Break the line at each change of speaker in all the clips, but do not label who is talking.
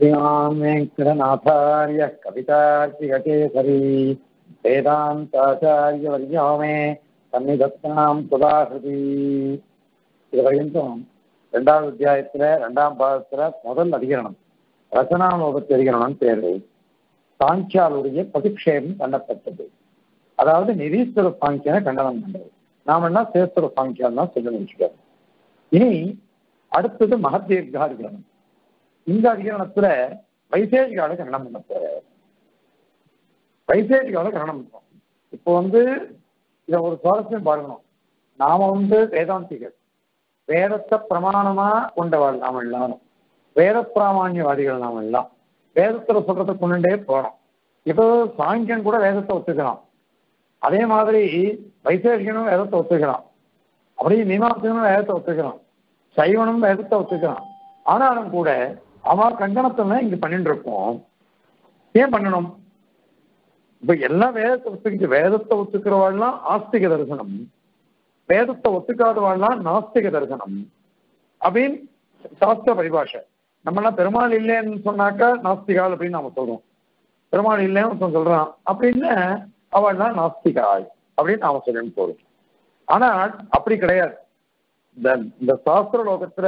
श्रीमान् वेङ्कटनाथार्य कवितार्किककेसरी वेदान्ताचार्यवर्यो मे சன்னிதத்தாம் சுதாகிருதி இது வரைக்கும் ரெண்டாவது அத்தியாயத்துல ரெண்டாம் பாகத்துல முதல் அதிகரணம் ரசனாமோபத்து அதிகரணம் பேரு சாங்கியாளுடைய பிரதிக்ஷேபம் பண்ணப்பட்டது அதாவது நிரீஸ்வர சாங்கியனை கண்டனம் பண்றது நாம என்ன சேஸ்வர சாங்கியம் தான் சொல்லி வச்சுக்கிறோம் இனி அடுத்தது மகத்தீர்காதிகரணம் இந்த அதிகரணத்துல வைசேஷிகால கரணம் பண்ண போற வைசேஷிகால கரணம் பண்ணுறோம் இப்போ வந்து இதை ஒரு சுவாரஸ்யம் பாருங்கணும் நாம வந்து வேதாந்திகள் வேதத்தை பிரமாணமா கொண்டவாள் நாம எல்லாரும் வேத பிராமான்யவாதிகள் நாம எல்லாம் வேதத்துல சொல்றதை கொண்டுட்டே போறோம் இப்போ சாங்கியன் கூட வேதத்தை ஒத்துக்கலாம் அதே மாதிரி வைசேஷிகனும் வேதத்தை ஒத்துக்கலாம் அப்படியே மீமாசகனும் வேதத்தை ஒத்துக்கலாம் சைவனும் வேதத்தை ஒத்துக்கலாம் ஆனாலும் கூட அவன் கண்டனத்தை இங்க பண்ணிட்டு இருக்கோம் ஏன் பண்ணணும் இப்ப எல்லாம் வேதத்தை ஒத்துக்கிட்டு வேதத்தை ஒத்துக்கிறவாள்லாம் ஆஸ்திக தரிசனம் வேதத்தை ஒத்துக்காதவாள்லாம் நாஸ்திக தரிசனம் அப்படின்னு சாஸ்திர பரிபாஷை நம்மளாம் பெருமாள் இல்லைன்னு சொன்னாக்கா நாஸ்திகால் அப்படின்னு நாம சொல்றோம் பெருமாள் இல்லைன்னு ஒருத்தன் சொல்றான் அப்படின்னு அவள்லாம் நாஸ்திகாய் அப்படின்னு நாம சொல்லணும் போறோம் ஆனால் அப்படி கிடையாது இந்த இந்த சாஸ்திர லோகத்துல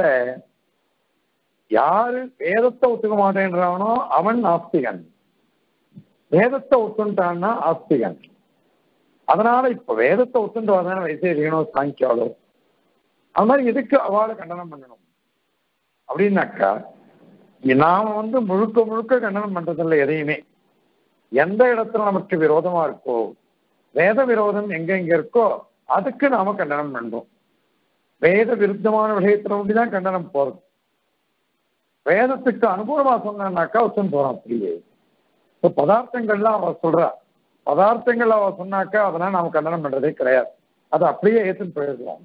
யாரு வேதத்தை ஒத்துக்க மாட்டேன்றானோ அவன் நாஸ்திகன் வேதத்தை ஒத்துட்டான்னா ஆஸ்திகன் அதனால இப்ப வேதத்தை ஒத்துட்டு வந்தான வைசேரியனோ சாங்கியாலோ அது மாதிரி எதுக்கு அவளை கண்டனம் பண்ணணும் அப்படின்னாக்கா நாம வந்து முழுக்க முழுக்க கண்டனம் பண்றதில்ல எதையுமே எந்த இடத்துல நமக்கு விரோதமா இருக்கோ வேத விரோதம் எங்க எங்க இருக்கோ அதுக்கு நாம கண்டனம் பண்றோம் வேத விருத்தமான விஷயத்துல ஒண்டிதான் கண்டனம் போறது வேதத்துக்கு அனுகூலமா சொன்னாக்கா ஒத்துன்னு போறோம் அப்படியே இப்போ பதார்த்தங்கள்லாம் அவ சொல்றா பதார்த்தங்கள் அவ சொன்னாக்கா அதெல்லாம் நாம கண்டனம் பண்றதே கிடையாது அதை அப்படியே ஏற்றுன்னு போயிருக்கிறோம்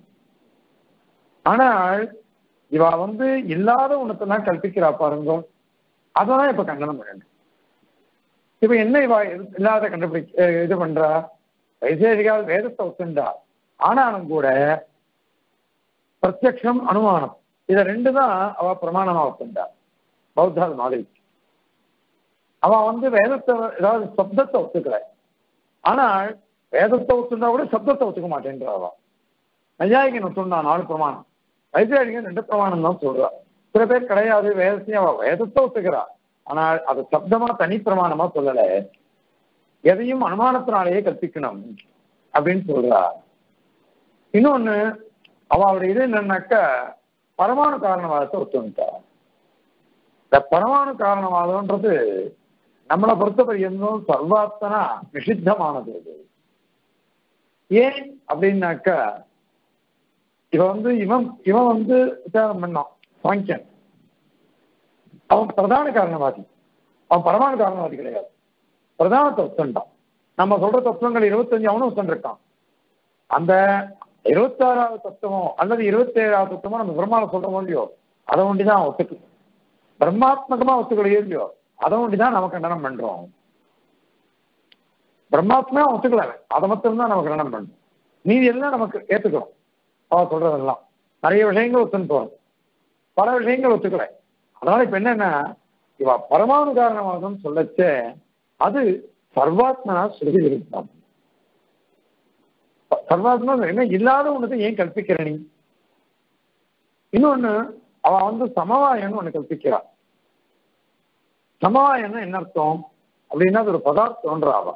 ஆனால் இவ வந்து இல்லாத ஒண்ணத்தெல்லாம் கல்பிக்கிறா பாருங்க அதான் இப்ப கண்டனம் பண்ணணும் இப்ப என்ன இவ இல்லாத கண்டுபிடி இது பண்றா வைசேஷிகால் வேதத்தை ஒத்துண்டா ஆனாலும் கூட பிரத்யக்ஷம் அனுமானம் இதை ரெண்டு தான் அவ பிரமாணமா ஒத்துண்டா பௌத்தால் மாதிரி அவன் வந்து வேதத்தை ஏதாவது சப்தத்தை ஒத்துக்கல ஆனால் வேதத்தை ஒத்துண்டா கூட சப்தத்தை ஒத்துக்க மாட்டேன்றா அவன் நையாயிகன் ஒத்துண்டா நாலு பிரமாணம் வைத்தியாரிகன் ரெண்டு பிரமாணம் தான் சொல்றா சில பேர் கிடையாது வேதத்தையும் அவ வேதத்தை ஒத்துக்கிறா ஆனால் அது சப்தமா தனி பிரமாணமா சொல்லல எதையும் அனுமானத்தினாலேயே கற்பிக்கணும் அப்படின்னு சொல்றா இன்னொன்னு அவளுடைய இது என்னன்னாக்கா பரமாணு காரணவாதத்தை ஒத்துணுட்டா இந்த பரமாணு காரணவாதம்ன்றது நம்மளை பொறுத்தவரையும் சர்வாத்தனா நிஷித்தமானது இது ஏன் அப்படின்னாக்கா இவன் வந்து இவன் இவன் வந்து விசாரம் பண்ணான் சாங்கியன் அவன் பிரதான காரணவாதி அவன் பரமாணு காரணவாதி கிடையாது பிரதான தத்துவம்தான் நம்ம சொல்ற தத்துவங்கள் இருபத்தஞ்சு அவனும் ஒத்துருக்கான் அந்த இருபத்தாறாவது தத்துவம் அல்லது இருபத்தி ஏழாவது தத்துவமோ நம்ம பிரம்மாவை சொல்றோம் இல்லையோ அதை ஒண்டிதான் ஒத்துக்கு பிரம்மாத்மகமா ஒத்துக்கலையோ இல்லையோ அதை ஒண்டிதான் நம்ம கண்டனம் பண்றோம் பிரம்மாத்மா ஒத்துக்கல அதை மட்டும்தான் நம்ம கண்டனம் பண்றோம் மீதி எல்லாம் நமக்கு ஏத்துக்கிறோம் அவ சொல்றதெல்லாம் நிறைய விஷயங்கள் ஒத்துன்னு போறோம் பல விஷயங்கள் ஒத்துக்கல அதனால இப்ப என்னன்னா இவ பரமாணு காரணவாதம் சொல்லச்ச அது சர்வாத்மனா ஸ்ருதி விருத்தம் சர்வாத்மா என்ன இல்லாத ஒண்ணுதை ஏன் கல்பிக்கிற நீ இன்னொன்னு அவ வந்து சமவாயம்னு ஒண்ணு கல்பிக்கிறா சமவாயம்னா என்ன அர்த்தம் அப்படின்னா அது ஒரு பதார்த்தம்ன்ற அவ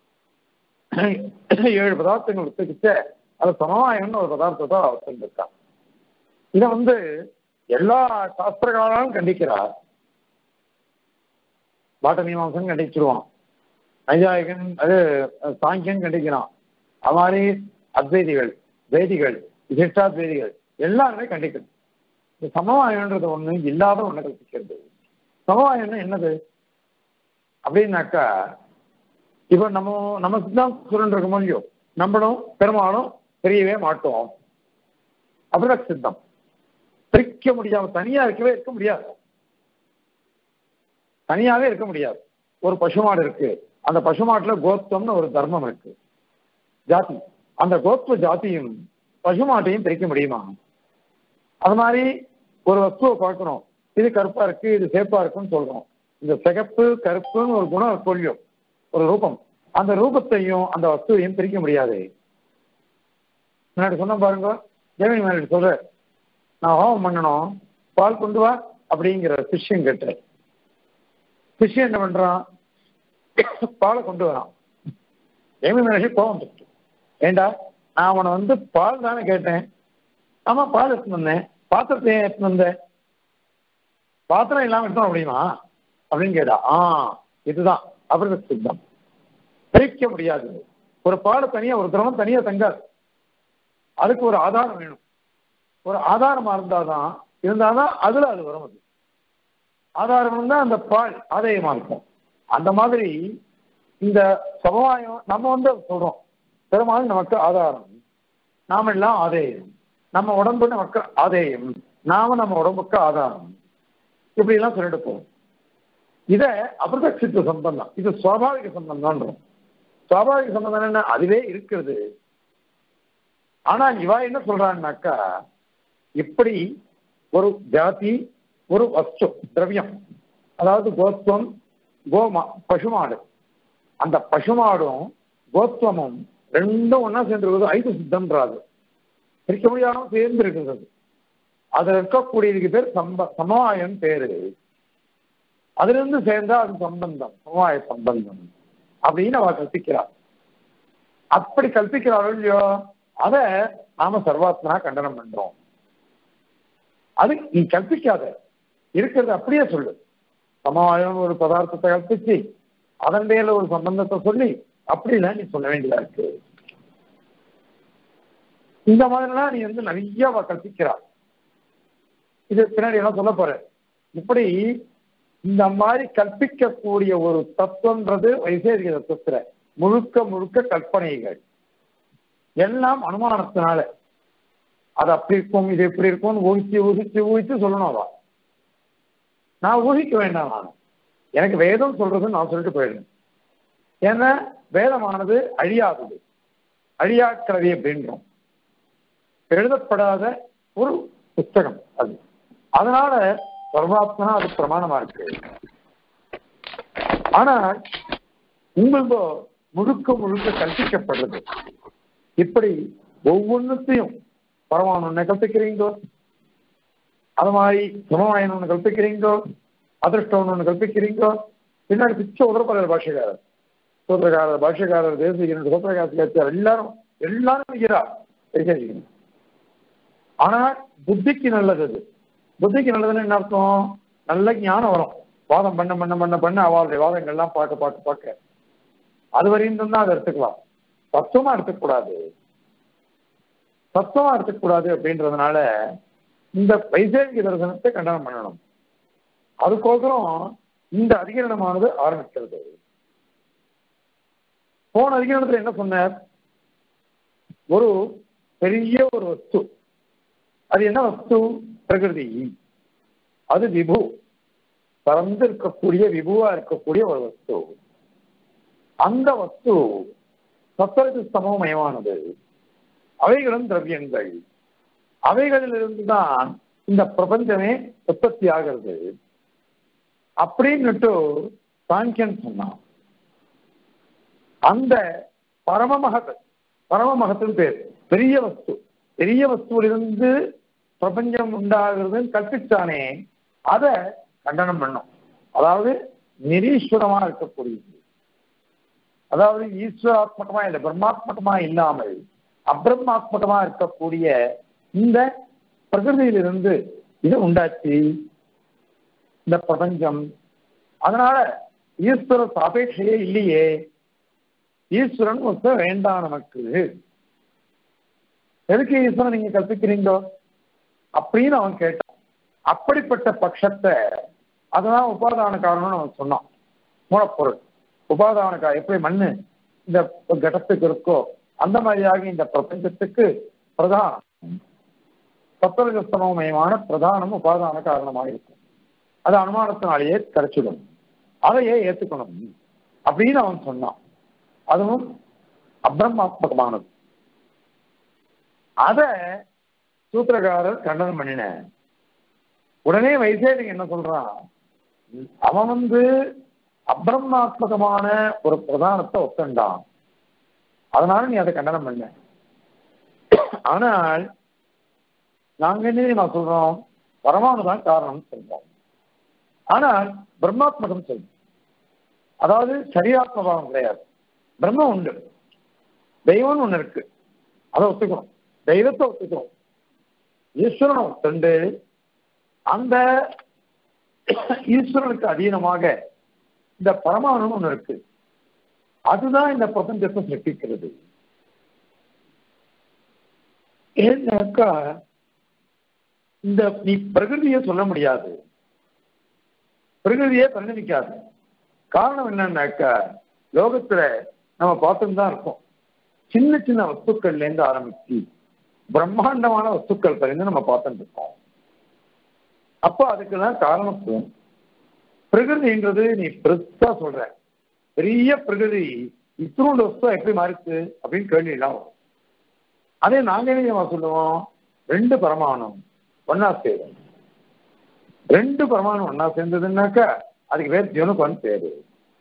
ஏழு பதார்த்தங்கள் ஒத்துக்கிட்டு அது சமவாயம்னு ஒரு பதார்த்தத்தை வச்சிருக்கா இதை வந்து எல்லா சாஸ்திரங்களாலும் கண்டிக்கிறார் பாட்ட மீமாசம் கண்டிச்சிருவான் நைஜாயகன் அது சாங்கியன் கண்டிக்கிறான் அது மாதிரி அத்வைதிகள் வேதிகள் விசிஷ்டாத்வைதிகள் எல்லாருமே கண்டிக்கணும் இந்த சமவாயம்ன்றது ஒண்ணு இல்லாத ஒண்ணு கற்பிக்கிறது சமவாயம்னா என்னது அப்படின்னாக்கா இப்ப நம்ம நம்ம சித்தாந்தம் சொல்லிட்டு இருக்கோமோ இல்லையோ நம்மளும் பெரும்பாலும் தெரியவே மாட்டோம் அப்படிதான் சித்தம் பிரிக்க முடியாம தனியா இருக்கவே இருக்க முடியாது தனியாவே இருக்க முடியாது ஒரு பசுமாடு இருக்கு அந்த பசுமாட்டுல கோத்வம்னு ஒரு தர்மம் இருக்கு ஜாதி அந்த கோத்வ ஜாதியும் பசுமாட்டையும் பிரிக்க முடியுமா அது மாதிரி ஒரு வஸ்துவை பார்க்கணும் இது கருப்பா இருக்கு இது சேப்பா இருக்குன்னு சொல்றோம் இந்த சிகப்பு கருப்புன்னு ஒரு குணம் கொள்ளியும் ஒரு ரூபம் அந்த ரூபத்தையும் அந்த வஸ்துவையும் பிரிக்க முடியாது முன்னாடி சொன்ன பாருங்க தேவனி மேலே சொல்ற நான் ஹோமம் பண்ணணும் பால் கொண்டு வா அப்படிங்கிற சிஷ்யன் கேட்ட சிஷ்யன் என்ன பண்றான் பாலை கொண்டு வரான் தேவனி மேலே கோபம் வந்துட்டு ஏண்டா நான் அவனை வந்து பால் தானே கேட்டேன் ஆமா பால் எடுத்து வந்தேன் பாத்திரத்தை ஏன் எடுத்து வந்தேன் பாத்திரம் இல்லாம எடுத்தோம் அப்படிமா அப்படின்னு கேட்டா ஆ இதுதான் அபிரத சித்தம் பிரிக்க முடியாது ஒரு பாலை தனியா ஒரு திரவம் தனியா தங்காது அதுக்கு ஒரு ஆதாரம் வேணும் ஒரு ஆதாரமா இருந்தாதான் இருந்தாதான் அதுல அது வரும் அது ஆதாரம் இருந்தா அந்த பால் ஆதாயமா இருக்கும் அந்த மாதிரி இந்த சமுதாயம் நம்ம வந்து சொல்றோம் பெருமாள் நமக்கு ஆதாரம் நாம எல்லாம் ஆதேயம் நம்ம உடம்பு நமக்கு ஆதேயம் நாம நம்ம உடம்புக்கு ஆதாரம் இப்படி எல்லாம் சொல்லிட்டு போவோம் இத அபிரதட்சித்த சம்பந்தம் இது சுவாபாவிக சம்பந்தம்ன்றோம் சுவாபாவிக சம்பந்தம் என்ன அதுவே இருக்கிறது ஆனா இவா என்ன சொல்றான்னாக்கா இப்படி ஒரு ஜாதி ஒரு வஸ்து திரவியம் அதாவது கோத்வம் கோமா பசுமாடு அந்த பசுமாடும் கோத்வமும் ரெண்டும் ஒன்னா சேர்ந்துருக்குது ஐந்து சித்தம்ன்றாது பிரிக்க முடியாம சேர்ந்து இருக்கிறது அதுல இருக்கக்கூடியதுக்கு பேர் சம்ப சமவாயம் பேரு அதுல இருந்து சேர்ந்தா அது சம்பந்தம் சமவாய சம்பந்தம் அப்படின்னு அவ கற்பிக்கிறார் அப்படி கல்பிக்கிறாரோ இல்லையோ அத நாம சர்வாத்மனா கண்டனம் பண்றோம் அது நீ கற்பிக்காத இருக்கிறது அப்படியே சொல்லு சமவாயம் ஒரு பதார்த்தத்தை கற்பிச்சு அதன் மேல ஒரு சம்பந்தத்தை சொல்லி அப்படிலாம் நீ சொல்ல வேண்டியதா இருக்கு இந்த மாதிரிலாம் நீ வந்து நிறைய அவ கற்பிக்கிறா இது பின்னாடி என்ன சொல்ல போற இப்படி இந்த மாதிரி கற்பிக்கக்கூடிய ஒரு தத்துவன்றது வைசேரிக தத்துவத்துல முழுக்க முழுக்க கற்பனைகள் எல்லாம் அனுமானத்தினால அது அப்படி இருக்கும் இது எப்படி இருக்கும்னு ஊகிச்சு ஊகிச்சு ஊகிச்சு சொல்லணும் அவ நான் ஊகிக்க வேண்டாம் நான் எனக்கு வேதம் சொல்றதுன்னு நான் சொல்லிட்டு போயிடுறேன் ஏன்னா வேதமானது அழியாதது அழியா கலவி அப்படின்றோம் எழுதப்படாத ஒரு புத்தகம் அது அதனால பரமாத்மனா அது பிரமாணமா இருக்கு ஆனால் உங்களதோ முழுக்க முழுக்க கற்பிக்கப்படுறது இப்படி ஒவ்வொன்றுத்தையும் பரமானு ஒண்ணு கற்பிக்கிறீங்கோ அது மாதிரி சமவாயன் ஒண்ணு கற்பிக்கிறீங்கோ அதிர்ஷ்டம் ஒண்ணு கற்பிக்கிறீங்கோ பின்னாடி பிச்சை உதரப்படாத பாஷைக்காரர் சூத்திரக்காரர் பாஷைக்காரர் தேசிகன் சூத்திரகாசியாச்சார் எல்லாரும் எல்லாரும் இருக்கிறார் விசேஷிக்கணும் ஆனா புத்திக்கு நல்லது அது புத்திக்கு நல்லதுன்னு என்ன அர்த்தம் நல்ல ஞானம் வரும் வாதம் பண்ண பண்ண பண்ண பண்ண அவளுடைய வாதங்கள்லாம் பார்க்க பார்க்க பார்க்க அது வரையும் தான் அதை எடுத்துக்கலாம் தத்துவமா எடுத்துக்கூடாது தத்துவமா எடுத்துக்கூடாது அப்படின்றதுனால இந்த வைசேகிக தரிசனத்தை கண்டனம் பண்ணணும் அதுக்கோசரம் இந்த அதிகரணமானது ஆரம்பிக்கிறது போன அதிகரணத்துல என்ன சொன்னார் ஒரு பெரிய ஒரு வஸ்து அது என்ன வஸ்து பிரகிருதி அது விபு பறந்து இருக்கக்கூடிய விபுவா இருக்கக்கூடிய ஒரு வஸ்து அந்த வஸ்து சத்தருக்கு சமமயமானது அவைகளும் திரவியங்கள் அவைகளிலிருந்து தான் இந்த பிரபஞ்சமே உற்பத்தி ஆகிறது அப்படின்னுட்டு சாங்கியன் சொன்னான் அந்த பரமமகத் பரமமகத்தின் பேர் பெரிய வஸ்து பெரிய வஸ்துவிலிருந்து பிரபஞ்சம் உண்டாகிறதுன்னு கற்பிச்சானே அதை கண்டனம் பண்ணும் அதாவது நிரீஸ்வரமா இருக்கக்கூடியது அதாவது ஈஸ்வராத்மகமா இல்லை பிரம்மாத்மகமா இல்லாமல் அபிரம்மாத்மகமா இருக்கக்கூடிய இந்த பிரகிருதியிலிருந்து இது உண்டாச்சு இந்த பிரபஞ்சம் அதனால ஈஸ்வர சாபேட்சையே இல்லையே ஈஸ்வரன் ஒருத்தர் வேண்டாம் நமக்கு எதுக்கு ஈஸ்வரன் நீங்க கற்பிக்கிறீங்களோ அப்படின்னு அவன் கேட்டான் அப்படிப்பட்ட பட்சத்தை அதுதான் உபாதான காரணம்னு அவன் சொன்னான் மூலப்பொருள் உபாதான கா எப்படி மண்ணு இந்த கடத்துக்கு இருக்கோ அந்த மாதிரியாக இந்த பிரபஞ்சத்துக்கு பிரதானம் சத்தரஜஸ்தமயமான பிரதானம் உபாதான காரணமாக இருக்கும் அது அனுமானத்தினாலேயே கிடைச்சிடும் அதையே ஏத்துக்கணும் அப்படின்னு அவன் சொன்னான் அதுவும் அப்ரமாத்மகமானது அத சூத்திரக்காரர் கண்டனம் பண்ணின உடனே வைசேடிக்கு என்ன சொல்றான் அவன் வந்து அபிரமாத்மகமான ஒரு பிரதானத்தை ஒத்தண்டான் அதனால நீ அதை கண்டனம் பண்ண ஆனால் நாங்க என்ன தெரியுமா சொல்றோம் பரமானு தான் காரணம் சொல்றோம் ஆனால் பிரம்மாத்மகம் சொல்றோம் அதாவது சரீராத்மபாவம் கிடையாது பிரம்மம் உண்டு தெய்வம்னு ஒண்ணு இருக்கு அதை ஒத்துக்கணும் தெய்வத்தை ஒத்துக்கணும் ஈஸ்வரனை ஒத்துண்டு அந்த ஈஸ்வரனுக்கு அதீனமாக இந்த பரமானு ஒண்ணு இருக்கு அதுதான் இந்த பிரபஞ்சத்தை சிருஷ்டிக்கிறது ஏன்னாக்கா இந்த நீ பிரகிருதியை சொல்ல முடியாது பிரகிருதியே பரிணமிக்காது காரணம் என்னன்னாக்கா லோகத்துல நம்ம பார்த்துட்டு தான் இருக்கோம் சின்ன சின்ன வஸ்துக்கள்ல இருந்து ஆரம்பிச்சு பிரம்மாண்டமான வஸ்துக்கள் பரிந்து நம்ம பார்த்துட்டு இருக்கோம் அப்போ அதுக்கெல்லாம் காரணத்துவம் பிரகிருதின்றது நீ பெருசா சொல்ற பெரிய பிரகிருதி இத்தினோட வஸ்து எப்படி மாறிச்சு அப்படின்னு கேள்வி எல்லாம் வரும் அதே நாங்க என்ன சொல்லுவோம் ரெண்டு பரமாணம் ஒன்னா சேரும் ரெண்டு பரமாணு ஒன்னா சேர்ந்ததுன்னாக்கா அதுக்கு பேர் ஜனுகம் பேரு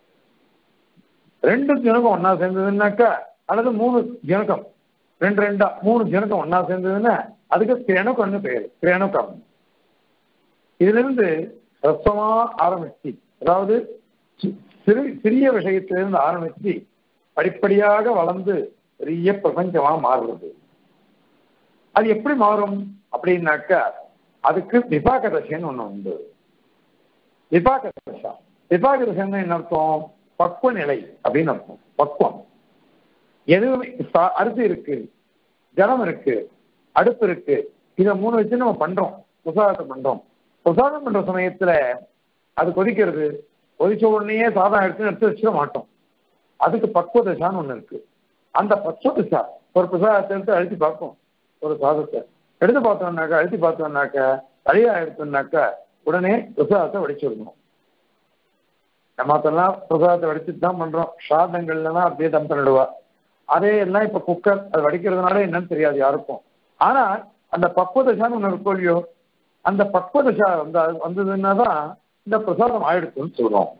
ரெண்டு ஜனகம் ஒன்னா சேர்ந்ததுன்னாக்கா அல்லது மூணு ஜனகம் ரெண்டு ரெண்டா மூணு ஜனகம் ஒன்னா சேர்ந்ததுன்னா அதுக்கு கிரணக்கம்னு பேரு கிரணக்கம் இதுல இருந்து ரசமா ஆரம்பிச்சு அதாவது சிறு சிறிய விஷயத்திலிருந்து ஆரம்பிச்சு படிப்படியாக வளர்ந்து பெரிய பிரபஞ்சமா மாறுறது அது எப்படி மாறும் அப்படின்னாக்கா அதுக்கு விபாக தசைன்னு ஒண்ணு உண்டு விபாக தசா விபாக தசைன்னு என்ன அர்த்தம் பக்குவ நிலை அப்படின்னு அர்த்தம் பக்குவம் எதுவுமே அரிசி இருக்கு ஜலம் இருக்கு அடுப்பு இருக்கு இதை மூணு வச்சு நம்ம பண்றோம் பிரசாதத்தை பண்றோம் பிரசாதம் பண்ற சமயத்துல அது கொதிக்கிறது கொதிச்ச உடனே சாதம் எடுத்து எடுத்து வச்சிட மாட்டோம் அதுக்கு பக்குவ தசான்னு ஒண்ணு இருக்கு அந்த பக்குவ தசா ஒரு பிரசாதத்தை எடுத்து அழுத்தி பார்ப்போம் ஒரு சாதத்தை எடுத்து பார்த்தோம்னாக்கா அழுத்தி பார்த்தோம்னாக்கா அழியா எடுத்தோம்னாக்கா உடனே பிரசாதத்தை வடிச்சு விடணும் நம்ம அதெல்லாம் பிரசாதத்தை வடிச்சுட்டு தான் பண்றோம் சாதங்கள்ல தான் அப்படியே தம் பண்ணிடுவா அதே எல்லாம் இப்ப குக்கர் அது வடிக்கிறதுனால என்னன்னு தெரியாது யாருக்கும் ஆனா அந்த பக்குவதசான்னு ஒண்ணு இருக்கும் இல்லையோ அந்த பக்குவதசா வந்து வந்ததுன்னா தான் இந்த பிரசாதம் ஆயிடுச்சுன்னு சொல்றோம்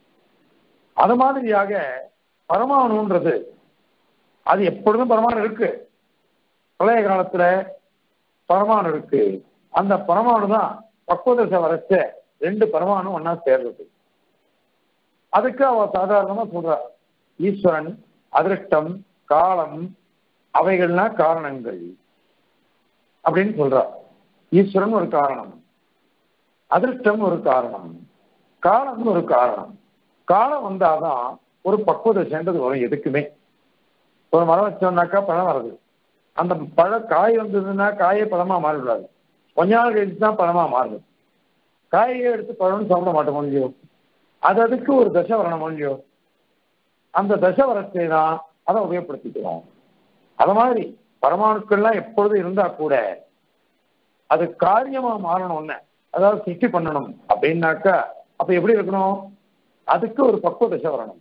அது மாதிரியாக பரமாணுன்றது அது எப்பொழுதும் பரமாணு இருக்கு பழைய காலத்துல பரமாணு இருக்கு அந்த பரமாணு தான் பக்குவதசை வரைச்ச ரெண்டு பரமாணு ஒன்னா சேர்றது அதுக்கு அவ சாதாரணமா சொல்றா ஈஸ்வரன் அதிருஷ்டம் காலம் அவைகள்னா காரணங்கள் அப்படின்னு சொல்றா ஈஸ்வரன் ஒரு காரணம் அதிருஷ்டம் ஒரு காரணம் காலம் ஒரு காரணம் காலம் வந்தாதான் ஒரு பக்குவத்தை சேர்ந்தது வரும் எதுக்குமே ஒரு மரம் வச்சோம்னாக்கா பழம் வருது அந்த பழ காய் வந்ததுன்னா காயே பழமா மாறிவிடாது கொஞ்ச நாள் கழிச்சு தான் பழமா மாறுது காயை எடுத்து பழம்னு சாப்பிட மாட்டோம் இல்லையோ அது அதுக்கு ஒரு தசை வரணும் இல்லையோ அந்த தசை வரத்தை தான் அதை உபயோகப்படுத்திக்கிறோம் அது மாதிரி பரமாணுக்கள்லாம் எப்பொழுதும் இருந்தா கூட அது காரியமா மாறணும் ஒண்ணு அதாவது சிருஷ்டி பண்ணணும் அப்படின்னாக்கா அப்ப எப்படி இருக்கணும் அதுக்கு ஒரு பக்குவ தசை வரணும்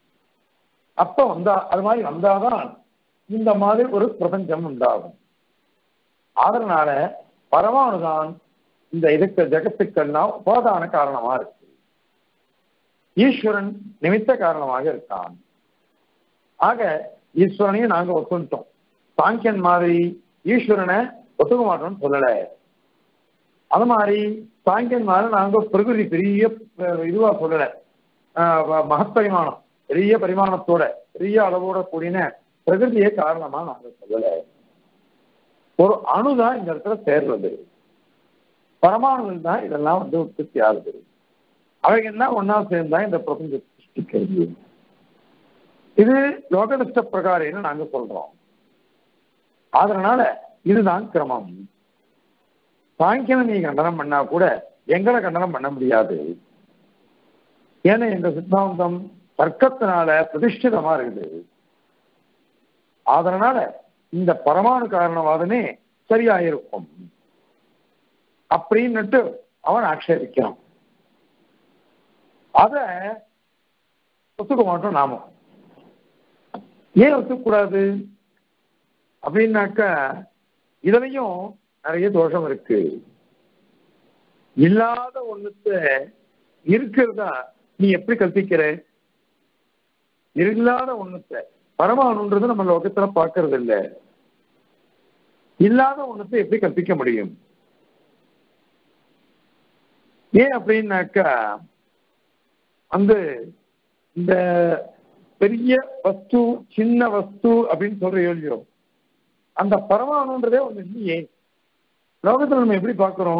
அப்ப வந்தா அது மாதிரி வந்தாதான் இந்த மாதிரி ஒரு பிரபஞ்சம் உண்டாகும் அதனால பரமாணுதான் இந்த இதுக்கு ஜெகத்துக்கெல்லாம் உபாதான காரணமா இருக்கு ஈஸ்வரன் நிமித்த காரணமாக இருக்கான் ஆக ஈஸ்வரனையும் நாங்க ஒத்துட்டோம் சாங்கியன் மாதிரி ஈஸ்வரனை ஒத்துக்க மாட்டோம்னு சொல்லல அது மாதிரி சாங்கியன் மாதிரி நாங்க பிரகிருதி பெரிய இதுவா சொல்லல மகப்பரிமாணம் பெரிய பரிமாணத்தோட பெரிய அளவோட கூடின பிரகிருதியே காரணமா நாங்க சொல்லல ஒரு அணுதான் இந்த இடத்துல சேர்றது பரமாணுகள் தான் இதெல்லாம் வந்து உற்பத்தி ஆகுது அவைகள் எல்லாம் ஒன்னா சேர்ந்தா இந்த பிரபஞ்சத்தை சிருஷ்டிக்கிறது இது லோகனிஷ்ட பிரகாரம் நாங்க சொல்றோம் அதனால இதுதான் கிரமம் சாங்கியனை நீ கண்டனம் பண்ணா கூட எங்களை கண்டனம் பண்ண முடியாது ஏன்னா எங்க சித்தாந்தம் தர்க்கத்தினால பிரதிஷ்டிதமா இருக்குது அதனால இந்த பரமாணு காரணவாதமே சரியா இருக்கும் அப்படின்னுட்டு அவன் ஆட்சேபிக்கிறான் அத ஒத்துக்க மாட்டோம் நாம ஏன் ஒத்துக்கூடாது அப்படின்னாக்கா இதுலயும் நிறைய தோஷம் இருக்கு இல்லாத ஒண்ணுத்த இருக்கிறதா நீ எப்படி கற்பிக்கிற இல்லாத ஒண்ணுத்த பரமாணுன்றது நம்ம லோகத்துல பார்க்கறது இல்ல இல்லாத ஒண்ணுத்தை எப்படி கற்பிக்க முடியும் ஏன் அப்படின்னாக்கா அந்த இந்த பெரிய வஸ்து சின்ன வஸ்து அப்படின்னு சொல்ற யோசிக்கிறோம் அந்த பரமாணுன்றதே ஒண்ணு இல்லையே லோகத்துல நம்ம எப்படி பார்க்கிறோம்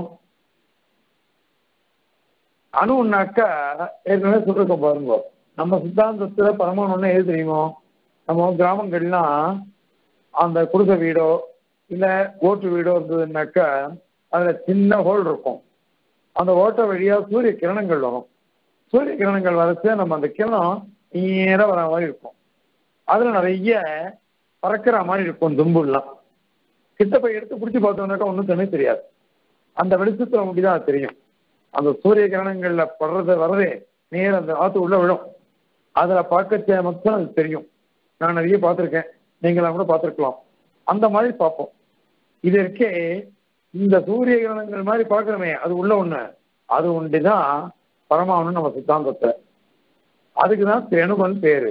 அணுன்னாக்கா ஏற்கனவே சொல்லிருக்கோம் பாருங்க நம்ம சித்தாந்தத்துல பரமாணுன்னா எது தெரியுமோ நம்ம கிராமங்கள்லாம் அந்த குடிசை வீடோ இல்ல ஓட்டு வீடோ இருந்ததுன்னாக்கா அதுல சின்ன ஹோல் இருக்கும் அந்த ஓட்டை வழியா சூரிய கிரணங்கள் வரும் சூரிய கிரணங்கள் வரச்சு நம்ம அந்த கிரணம் நேரா வர மாதிரி இருக்கும் அதுல நிறைய பறக்கிற மாதிரி இருக்கும் தும்புலாம் கிட்ட போய் எடுத்து பிடிச்சி பார்த்தோம்னாக்கா ஒன்றும் தண்ணி தெரியாது அந்த வெளிச்சத்துல முடிதான் அது தெரியும் அந்த சூரிய கிரணங்கள்ல படுறது வர்றதே நேரம் அந்த ஆத்து உள்ள விழும் அதுல பார்க்க மட்டும் அது தெரியும் நான் நிறைய பார்த்துருக்கேன் நீங்களாம் கூட பார்த்துருக்கலாம் அந்த மாதிரி பார்ப்போம் இது இருக்கே இந்த சூரிய கிரணங்கள் மாதிரி பார்க்குறோமே அது உள்ள ஒண்ணு அது ஒன்றுதான் பரமாவணு நம்ம சித்தாந்தத்தை அதுக்கு தான் தேணுகன் பேரு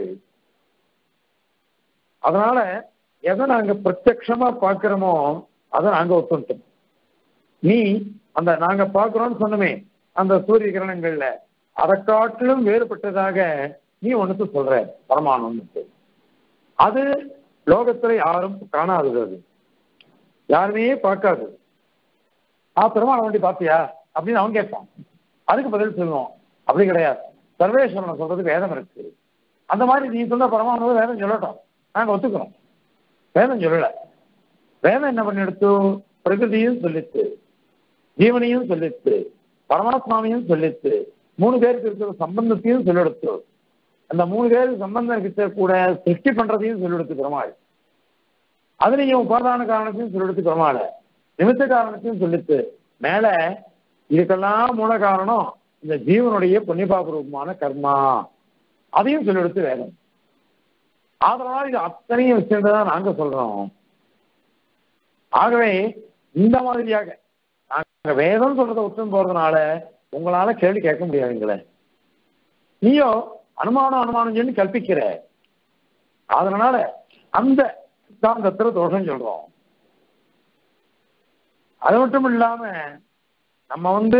அதனால எதை நாங்க பிரத்யக்ஷமா பார்க்கிறோமோ அதை நாங்க ஒத்துட்டோம் நீ அந்த நாங்க பார்க்கிறோம்னு சொன்னமே அந்த சூரிய கிரணங்கள்ல அதை காட்டிலும் வேறுபட்டதாக நீ ஒண்ணுத்து சொல்ற பரமானு அது லோகத்துல யாரும் காணாதது அது யாருமே பார்க்காது ஆ பெருமாள் வண்டி பார்த்தியா அப்படின்னு அவன் கேட்பான் அதுக்கு பதில் சொல்லுவோம் அப்படி கிடையாது சர்வேஸ்வரனை சொல்றது வேதம் இருக்கு அந்த மாதிரி நீ சொன்ன பரமானது வேதம் சொல்லட்டும் நாங்க ஒத்துக்கிறோம் வேதம் சொல்லல வேதம் என்ன பண்ணி எடுத்து பிரகிருதியும் சொல்லித்து ஜீவனையும் சொல்லித்து பரமாத்மாவையும் சொல்லித்து மூணு பேருக்கு இருக்கிற சம்பந்தத்தையும் சொல்லெடுத்து அந்த மூணு பேருக்கு சம்பந்தம் கிட்ட கூட சிருஷ்டி பண்றதையும் சொல்லெடுத்து பெருமாள் அதுலயும் உபாதான காரணத்தையும் சொல்லெடுத்து பெருமாள் நிமித்த காரணத்தையும் சொல்லித்து மேல இதுக்கெல்லாம் மூல காரணம் இந்த ஜீவனுடைய புண்ணியபாபூர்வமான கர்மா அதையும் சொல்லெடுத்து வேதம் அதனால இது அத்தனையும் வச்சுதான் நாங்க சொல்றோம் ஆகவே இந்த மாதிரியாக நாங்க வேதம் சொல்றதை ஒத்தும் போறதுனால உங்களால கேள்வி கேட்க முடியாதுங்களே நீயோ அனுமானம் அனுமானம் சொல்லி கற்பிக்கிற அதனால அந்த சித்தாந்தத்துல தோஷம் சொல்றோம் அது மட்டும் இல்லாம நம்ம வந்து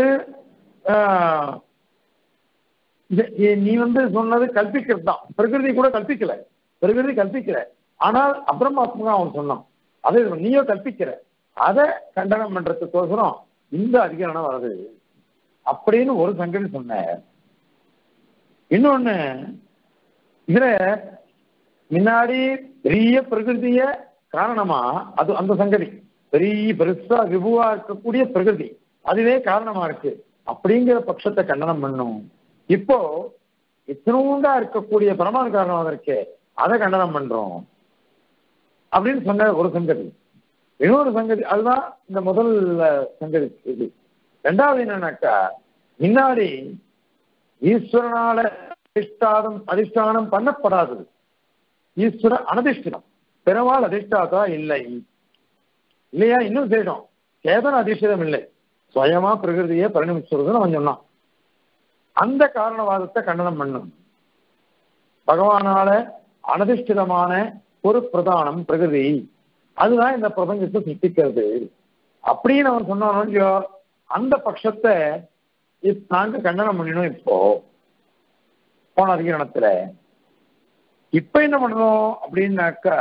நீ வந்து சொன்னது கல்பிக்கிறது தான் பிரகிருதி கூட கல்பிக்கல பிரகிருதி கல்பிக்கிற ஆனால் அப்ரமாத்மா அவன் சொன்னான் அதை நீயோ கல்பிக்கிற அதை கண்டனம் பண்றதுக்கோசரம் இந்த அதிகாரம் வருது அப்படின்னு ஒரு சங்கதி சொன்ன இன்னொன்னு இதுல முன்னாடி பெரிய பிரகிருதிய காரணமா அது அந்த சங்கதி பெரிய பெருசா விபுவா இருக்கக்கூடிய பிரகிருதி அதுவே காரணமா இருக்கு அப்படிங்கிற பட்சத்தை கண்டனம் பண்ணும் இப்போ இத்தினூண்டா இருக்கக்கூடிய பிரமாண காரணமாக இருக்கே அதை கண்டனம் பண்றோம் அப்படின்னு சொன்ன ஒரு சங்கதி இன்னொரு சங்கதி அதுதான் இந்த முதல் சங்கதி இது ரெண்டாவது என்னன்னாக்கா முன்னாடி ஈஸ்வரனால அதிஷ்டாதம் அதிஷ்டானம் பண்ணப்படாதது ஈஸ்வர அனதிஷ்டிதம் பெருமாள் அதிஷ்டாதா இல்லை இல்லையா இன்னும் செய்யணும் சேதன அதிஷ்டிதம் இல்லை சுயமா பிரகிருதியை பரிணமிச்சுறதுன்னு அவன் சொன்னான் அந்த காரணவாதத்தை கண்டனம் பண்ணும் பகவானால அனதிஷ்டிதமான ஒரு பிரதானம் பிரகிருதி அதுதான் இந்த பிரபஞ்சத்தை சிருஷ்டிக்கிறது அப்படின்னு அவன் சொன்னானோ அந்த பட்சத்தை நாங்க கண்டனம் பண்ணினோம் இப்போ போன அதிகரணத்துல இப்ப என்ன பண்ணணும் அப்படின்னாக்கா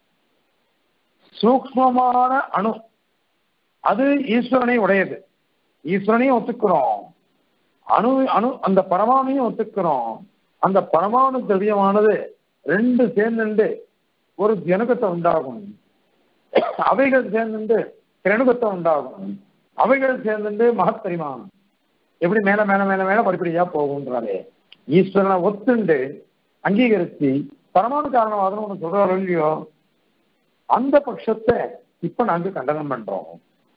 சூக்மமான அணு அது ஈஸ்வரனை உடையது ஈஸ்வரனையும் ஒத்துக்கிறோம் அணு அணு அந்த பரமாணையும் ஒத்துக்கிறோம் அந்த பரமாணு திரவியமானது ரெண்டு சேர்ந்துண்டு ஒரு ஜனகத்தை உண்டாகும் அவைகள் சேர்ந்துண்டு திரணுகத்தை உண்டாகும் அவைகள் சேர்ந்துட்டு மகப்பரிமாணம் எப்படி மேல மேல மேல மேல படிப்படியா போகுன்றாரு ஈஸ்வரனை ஒத்துண்டு அங்கீகரிச்சு பரமாணு காரணவாதம் ஒண்ணு சொல்றாரு இல்லையோ அந்த பட்சத்தை இப்ப நாங்க கண்டனம் பண்றோம்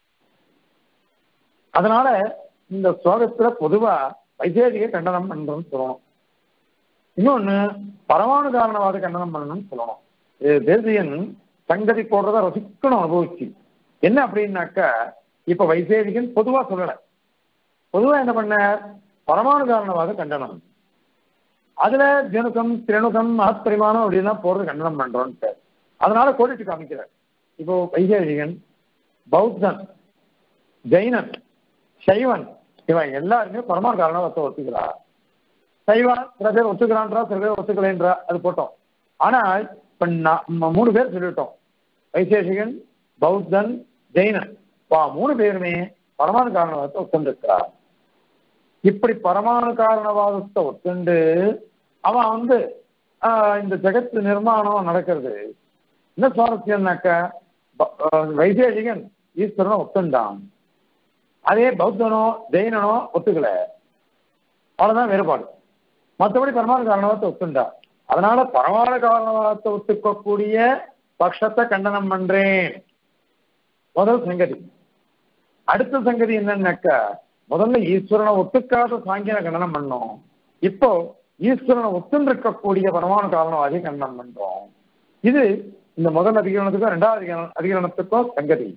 அதனால இந்த ஸ்லோகத்துல பொதுவா வைசேதிக கண்டனம் பண்றோம்னு சொல்லணும் இன்னொன்னு பரமாணு காரணவாத கண்டனம் பண்ணணும்னு சொல்லணும் இது தேசியன் சங்கதி போடுறத ரசிக்கணும் அனுபவிச்சு என்ன அப்படின்னாக்கா இப்ப வைசேதிகன் பொதுவா சொல்லல பொதுவா என்ன பண்ண பரமாணு காரணவாத கண்டனம் அதுல ஜனுக்கம் திரணுகம் மகப்பரிமாணம் அப்படின்னா போறது கண்டனம் பண்றோம்ட்டு அதனால கோடிட்டு காமிக்கிறார் இப்போ வைசேஷிகன் பௌத்தன் ஜெயினன் சைவன் இவன் எல்லாருமே பரமாணு காரணவாதத்தை ஒத்துக்கிறா சைவன் சில பேர் ஒத்துக்கிறான்றா சில பேர் ஒத்துக்கலைன்றா அது போட்டோம் ஆனால் இப்ப நான் மூணு பேர் சொல்லிட்டோம் வைசேஷிகன் பௌத்தன் ஜெயினன் வா மூணு பேருமே பரமாணு காரணவாதத்தை ஒத்துண்டிருக்கிறார் இப்படி பரமாணு காரணவாதத்தை ஒத்துண்டு அவன் வந்து இந்த ஜெகத்து நிர்மாணம் நடக்கிறது என்ன சுவாரஸ்யம்னாக்க வைசேஷிகன் ஈஸ்வரனை ஒத்துண்டான் அதே பௌத்தனோ ஜெயினனோ ஒத்துக்கல அவ்வளவுதான் வேறுபாடு மற்றபடி பரமாணு காரணவாதத்தை ஒத்துண்டா அதனால பரமாணு காரணவாதத்தை ஒத்துக்கக்கூடிய பட்சத்தை கண்டனம் பண்றேன் முதல் சங்கதி அடுத்த சங்கதி என்னன்னாக்க முதல்ல ஈஸ்வரனை ஒத்துக்காத சாங்கியனை கண்டனம் பண்ணோம் இப்போ ஈஸ்வரனை ஒத்துண்டிருக்கக்கூடிய பரமாணு காரணவாதி கண்டனம் பண்றோம் இது இந்த முதல் அதிகரணத்துக்கும் ரெண்டாவது அதிகரண அதிகரணத்துக்கும் சங்கதி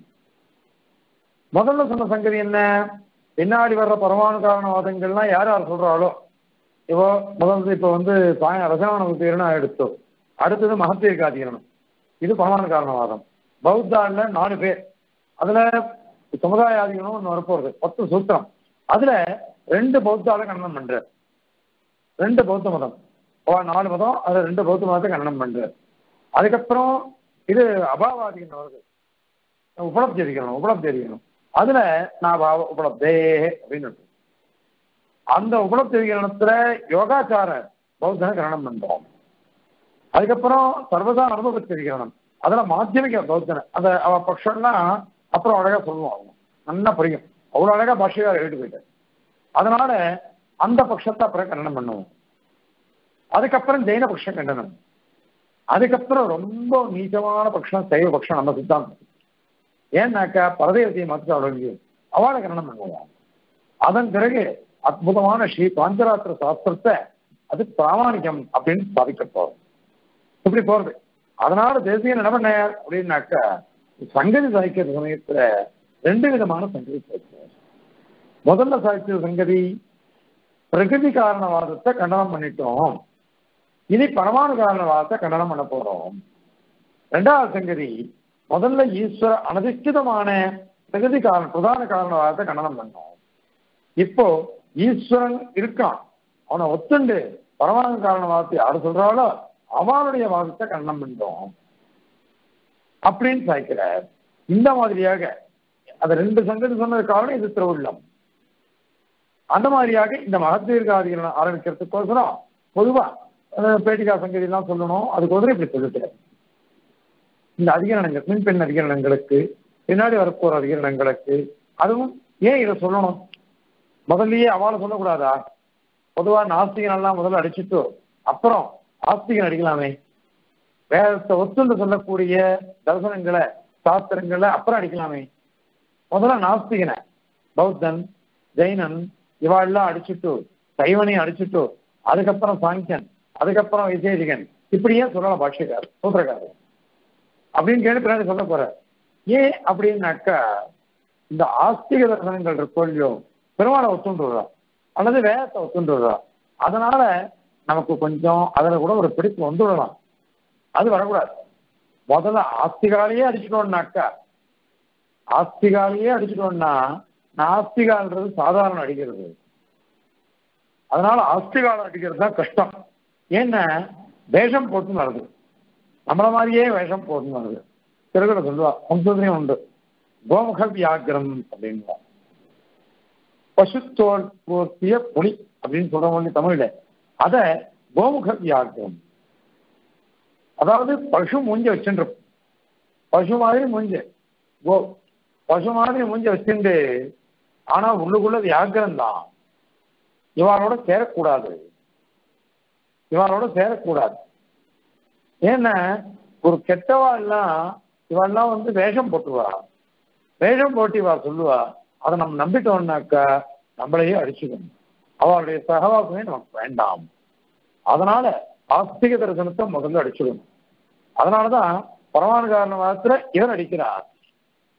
முதல்ல சொன்ன சங்கதி என்ன பின்னாடி வர்ற பரமாணு காரணவாதங்கள்லாம் யார் யார் சொல்றாளோ இப்போ முதல்ல இப்போ வந்து சாய ரசமான தீரணம் எடுத்தோம் அடுத்தது மகத்தீர்க்க அதிகரணம் இது பரமாணு காரணவாதம் பௌத்தால நாலு பேர் அதுல சமுதாய அதிகரணம் ஒன்று வரப்போறது பத்து சூத்திரம் அதுல ரெண்டு பௌத்தால கண்டனம் பண்ற ரெண்டு பௌத்த மதம் நாலு மதம் அதுல ரெண்டு பௌத்த மதத்தை கண்டனம் பண்ற அதுக்கப்புறம் இது அபாவாதிகள் வருது உபலப்தி அதிகரணம் உபலப்தி அதிகரணம் அதுல நான் உபலப்தே அப்படின்னு அந்த உபலப்தி அதிகரணத்துல யோகாச்சார பௌத்தனை கரணம் பண்றோம் அதுக்கப்புறம் சர்வதா அனுபவத்தி அதிகரணம் அதுல மாத்தியமிக பௌத்தனை அந்த அவ பட்சம்லாம் அப்புறம் அழகா சொல்லுவோம் அவங்க நல்லா புரியும் அவ்வளவு அழகா பாஷையா எழுதி போயிட்டார் அதனால அந்த பட்சத்தை அப்புறம் கண்டனம் பண்ணுவோம் அதுக்கப்புறம் ஜெயின பட்சம் கண்டனம் அதுக்கப்புறம் ரொம்ப நீச்சமான பட்சம் சைவ பட்சம் நம்ம சித்தாந்தம் ஏன்னாக்கா பரதேவத்தையை மாற்ற அவ்வளவு அவளை கண்டனம் பண்ணுவோம் அதன் பிறகு அற்புதமான ஸ்ரீ பாஞ்சராத்திர சாஸ்திரத்தை அது பிராமணிகம் அப்படின்னு ஸ்தாபிக்க போறோம் இப்படி போறது அதனால தேசியம் என்ன பண்ணார் அப்படின்னாக்கா சங்கதி சாய்க்கிற சமயத்துல ரெண்டு விதமான சங்கதி சாய்க்கிறார் முதல்ல சாய்க்கிற சங்கதி பிரகிருதி காரணவாதத்தை கண்டனம் பண்ணிட்டோம் இனி பரமாணு காரணவாதத்தை கண்டனம் பண்ண போறோம் ரெண்டாவது சங்கதி முதல்ல ஈஸ்வர அனதிஷ்டிதமான பிரகிருதி காரணம் பிரதான காரணவாதத்தை கண்டனம் பண்ணோம் இப்போ ஈஸ்வரன் இருக்கான் அவனை ஒத்துண்டு பரமாணு காரணவாதத்தை யாரு சொல்றாளோ அவனுடைய வாதத்தை கண்டனம் பண்றோம் அப்படின்னு சாய்க்கிறார் இந்த மாதிரியாக அந்த ரெண்டு சங்கதி சொன்னது காரணம் இது திருவுள்ளம் அந்த மாதிரியாக இந்த மகத்தீர்காதிகள் ஆரம்பிக்கிறதுக்கோசரம் பொதுவா பேட்டிகா சங்கதி எல்லாம் சொல்லணும் அதுக்கோசரம் இப்படி சொல்லிட்டார் இந்த அதிகரணங்கள் மின்பெண் அதிகரணங்களுக்கு பின்னாடி வரப்போற அதிகரணங்களுக்கு அதுவும் ஏன் இதை சொல்லணும் முதல்லயே அவளை சொல்லக்கூடாதா பொதுவா நாஸ்திகன் எல்லாம் முதல்ல அடிச்சுட்டு அப்புறம் ஆஸ்திகன் அடிக்கலாமே வேதத்தை ஒத்துண்டு சொல்லக்கூடிய தரிசனங்களை சாஸ்திரங்களை அப்புறம் அடிக்கலாமே முதல்ல நாஸ்திகனை பௌத்தன் ஜெயினன் இவாள்லாம் அடிச்சுட்டு சைவனையும் அடிச்சுட்டு அதுக்கப்புறம் சாங்கியன் அதுக்கப்புறம் விசேஷிகன் இப்படியே சொல்லலாம் பாஷ்யக்கார் சூத்திரக்காரர் அப்படின்னு கேட்டு பின்னாடி சொல்ல போற ஏன் அப்படின்னாக்கா இந்த ஆஸ்திக தரிசனங்கள் இருக்கோ இல்லையோ பெருமாளை ஒத்துண்டுறா அல்லது வேதத்தை ஒத்துண்டுறா அதனால நமக்கு கொஞ்சம் அதுல கூட ஒரு பிடிப்பு வந்துவிடலாம் அது வரக்கூடாது முதல்ல ஆஸ்திகாலேயே அடிச்சிட்டோம்னாக்கா ஆஸ்திகாலேயே அடிச்சிட்டோம்னா நாஸ்திகான்றது சாதாரண அடிக்கிறது அதனால ஆஸ்திகால அடிக்கிறது தான் கஷ்டம் ஏன்னா வேஷம் போட்டு வருது நம்மள மாதிரியே வேஷம் போட்டு வருது திருக்குற சொல்லுவா சம்ஸ்கிருதம் உண்டு கோமுக வியாகிரம் அப்படின்வா பசுத்தோல் போர்த்திய புலி அப்படின்னு சொல்றவங்க தமிழ்ல அத கோமுக வியாகிரம் அதாவது பசு மூஞ்ச வச்சுருக்கும் பசு மாதிரி மூஞ்ச கோ பசு மாதிரி மூஞ்ச வச்சுட்டு ஆனா உள்ளுக்குள்ள வியாகிரம் தான் இவரோட சேரக்கூடாது இவரோட சேரக்கூடாது ஏன்னா ஒரு கெட்டவா எல்லாம் இவெல்லாம் வந்து வேஷம் போட்டுவா வேஷம் போட்டு இவா சொல்லுவா அதை நம்ம நம்பிட்டோம்னாக்கா நம்மளையே அடிச்சுக்கணும் அவருடைய சகவாசமே நமக்கு வேண்டாம் அதனால ஆஸ்திக தரிசனத்தை முதல்ல அடிச்சுக்கணும் அதனாலதான் பரமானு காரணத்துல இவர் அடிக்கிறார்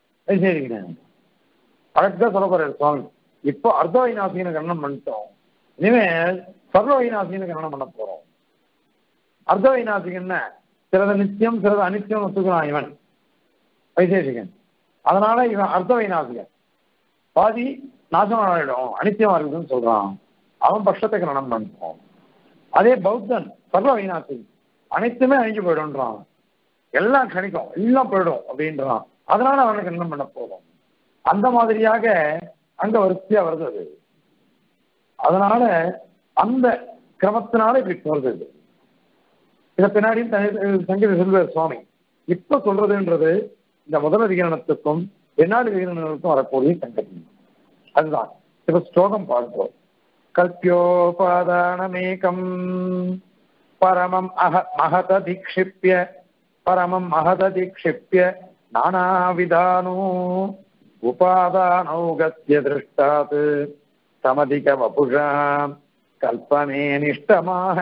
சரிங்க அழகா சொல்ல போறாரு சுவாமி இப்போ அர்த்தவைநாசிகனை கண்ணம் பண்ணிட்டோம் இனிமேல் சர்வ வைநாசிகன்னு கரணம் பண்ண போறோம் அர்த்த வைநாசிகன்னா சிலது நித்தியம் சிலது அனித்தியம் ஒத்துக்கிறான் இவன் வைசேஷிகன் அதனால இவன் அர்த்த வைநாசிகன் பாதி நாசமாயிடும் அனித்தியமா இருக்குதுன்னு சொல்றான் அவன் பட்சத்தை கரணம் பண்ணுவோம் அதே பௌத்தன் சர்வ வைநாசி அனைத்துமே அழிஞ்சு போயிடும்ன்றான் எல்லாம் கிடைக்கும் எல்லாம் போயிடும் அப்படின்றான் அதனால அவனுக்கு என்ன பண்ண போதும் அந்த மாதிரியாக அங்க வரிசையா வருது அது அதனால அந்த கிரமத்தினால இப்படி போறது இது. இத பின்னாடியும் தனி- சங்கீத செல்வர் சுவாமி இப்ப சொல்றதுன்றது இந்த முதல் அதிகரணத்துக்கும் பின்னாடி அதிகரணத்துக்கும் வரக்கூடிய சங்கதி அதுதான் இப்ப ஸ்லோகம் பார்ப்போம் கல்பியோபாதானமேகம் பரமம் அஹ மகததிக்ஷிப்ய பரமம் மகததிக்ஷிப்ய நானாவிதானோ உபாதானௌகத்ய திருஷ்டாத் சமதிக வபுஷா கல்பனே நிஷ்டமாக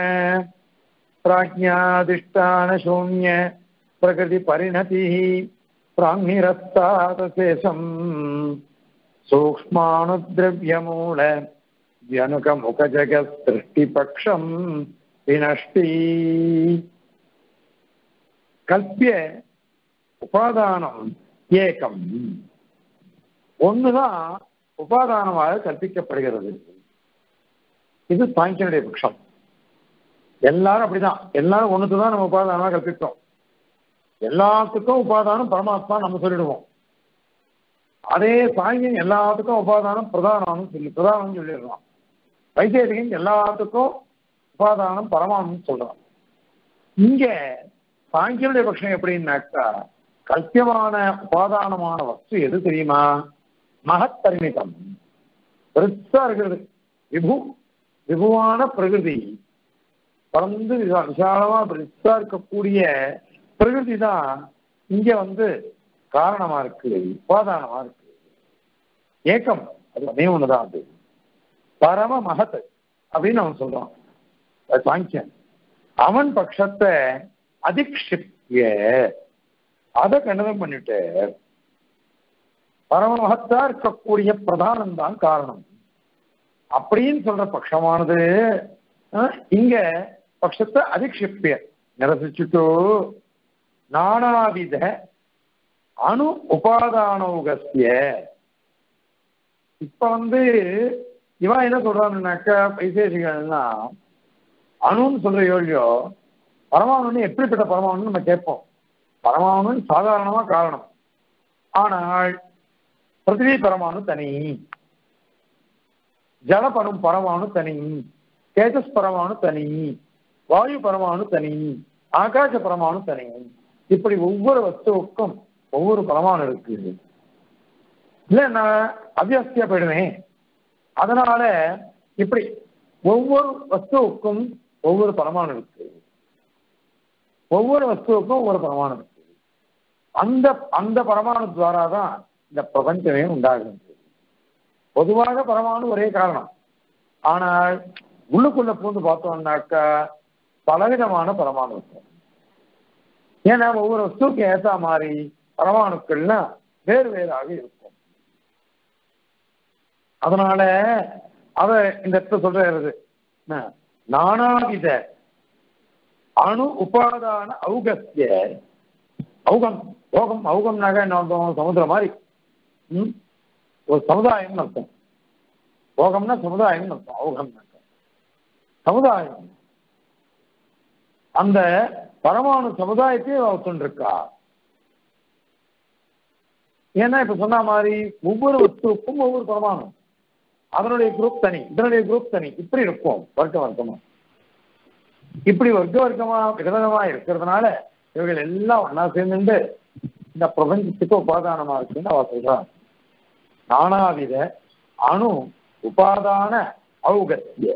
प्राज्ञादिष्टान शून्य प्रकृति परिणति प्राङ्निरस्तातशेषम् सूक्ष्माणुद्रव्यमूल व्यनुकमुखजगत्सृष्टिपक्षम् विनष्टि கல்பிய உபாதானம் ஏகம் ஒண்ணுதான் உபாதானமாக கற்பிக்கப்படுகிறது இது சாங்கியனுடைய பட்சம் எல்லாரும் அப்படிதான் எல்லாரும் ஒண்ணுக்கு தான் நம்ம உபாதானமா கற்பித்தோம் எல்லாத்துக்கும் உபாதானம் பரமாத்மா நம்ம சொல்லிடுவோம் அதே சாங்கியம் எல்லாத்துக்கும் உபாதானம் பிரதானம் சொல்லி பிரதானம் சொல்லிடுறோம் வைசேஷிகன் எல்லாத்துக்கும் உபாதானம் பரமானம் சொல்றான் இங்க சாங்கியனுடைய பட்சம் எப்படின்னாக்கா கல்பியமான உபாதானமான வஸ்து எது தெரியுமா மகத்தரிமிதம் பெருசா இருக்கிறது விபு விபுவான பிரகிருதி பறந்து விசா- விசாலமா பெருசா இருக்கக்கூடிய பிரகிருதி தான் இங்க வந்து காரணமா இருக்கு உபாதானமா இருக்கு ஏக்கம் அது அதே ஒண்ணுதான் அது பரம மகத் அப்படின்னு அவன் சொல்றான் அது சாங்கியன் அவன் பட்சத்தை அதிக்ஷிப்ய அதை கண்டனம் பண்ணிட்டு பரமமகத்தா இருக்கக்கூடிய பிரதானம் தான் காரணம் அப்படின்னு சொல்ற பட்சமானது அஹ், இங்க பட்சத்தை அதிக்ஷிப்பிய நிரசிச்சுட்டு நானாவித அணு உபாதானோகஸ்ய இப்ப வந்து இவன் என்ன சொல்றான்னாக்கா வைசேஷிகள்னா அணுன்னு சொல்ற யோழியோ பரமாணுன்னு எப்படிப்பட்ட பரமாணுன்னு நம்ம கேட்போம் பரமாணு சாதாரணமா காரணம் ஆனால் பிருத்திவி பரமாணு தனி ஜல பரம் பரமாணு தனி தேஜஸ் பரமாணு தனி வாயு பரமாணு தனி ஆகாச பரமாணு தனி இப்படி ஒவ்வொரு வஸ்துவுக்கும் ஒவ்வொரு பரமாணு இருக்கு இல்ல நான் அபியாஸ்தியா போயிடுவேன் அதனால இப்படி ஒவ்வொரு வஸ்துவுக்கும் ஒவ்வொரு பரமாணு இருக்கு ஒவ்வொரு வஸ்துவுக்கும் ஒவ்வொரு பரமாணு இருக்கு அந்த அந்த பரமாணு துவாரா தான் இந்த பிரபஞ்சமே உண்டாகுது பொதுவாக பரமாணு ஒரே காரணம் ஆனால் உள்ளுக்குள்ள பூந்து பார்த்தோம்னாக்கா பலவிதமான பரமாணு இருக்கும் ஏன்னா ஒவ்வொரு வஸ்துக்கும் ஏத்த மாதிரி பரமாணுக்கள்னா வேறு வேறாக இருக்கும் அதனால அத இந்த இடத்துல சொல்றது என்ன? நானாவித அணு உபாதான ஔகஸ்ய ஔகம் யோகம் ஔகம்னாக என்ன அர்த்தம் சமுத்திரம் மாதிரி ம்? ஒரு சமுதாயம்னு அர்த்தம் யோகம்னா சமுதாயம்னு அர்த்தம் ஔகம்னாக்க சமுதாயம் அந்த பரமாணு சமுதாயத்தையே ஒருத்தன் இருக்கா ஏன்னா இப்ப சொன்ன மாதிரி ஒவ்வொரு வஸ்துவுக்கும் ஒவ்வொரு பரமாணு அதனுடைய குரூப் தனி இதனுடைய குரூப் தனி இப்படி இருக்கும் வர்க்க வர்க்கமா இப்படி வர்க்க வர்க்கமா விதவிதமா இருக்கிறதுனால இவர்கள் எல்லாம் ஒன்னா சேர்ந்துட்டு இந்த பிரபஞ்சத்துக்கு உபாதானமா இருக்குன்னு அவ சொல்றான் நானாவித அணு உபாதான ஔகத்திய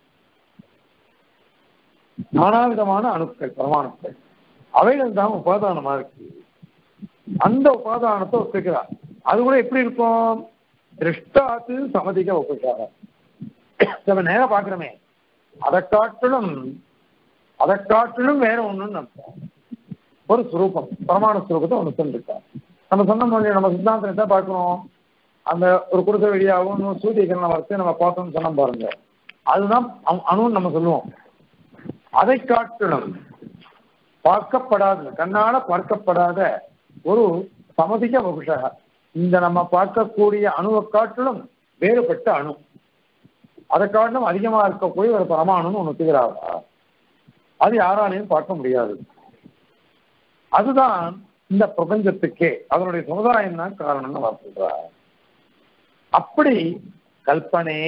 நானாவிதமான அணுக்கள் பரமாணுக்கள் அவைகள் தான் உபாதானமா இருக்கு அந்த உபாதானத்தை ஒத்துக்கிறார் அது கூட எப்படி இருக்கும் திருஷ்டாத்து சமதிக ஒப்புக்காரம் நம்ம நேரம் பாக்குறோமே அதை காட்டிலும் அதை காட்டிலும் வேற ஒண்ணுன்னு அர்த்தம் ஒரு சுரூபம் பரமாணு சுரூபத்தை ஒன்று சொல்லிருக்கார் நம்ம சொன்ன மொழி நம்ம சித்தாந்தம் தான் பார்க்கணும் அந்த ஒரு குடிசை வெளியாகவும் சூரியகிரணம் வரைக்கும் நம்ம பார்த்தோம்னு சொன்னோம் பாருங்க அதுதான் அணு- அணுன்னு நம்ம சொல்லுவோம் அதை காட்டிலும் பார்க்கப்படாத கண்ணால பார்க்கப்படாத ஒரு சமதிக வகுஷக இந்த நம்ம பார்க்கக்கூடிய அணுவை காட்டிலும் வேறுபட்ட அணு அதை காட்டிலும் அதிகமா இருக்கக்கூடிய ஒரு பரமாணுன்னு ஒன்று ஒத்துக்கிறாரா அது யாராலையும் பார்க்க முடியாது அதுதான் இந்த பிரபஞ்சத்துக்கே அதனுடைய சமுதாயம் தான் காரணம்னு அவர் சொல்றார் அப்படி கல்பனை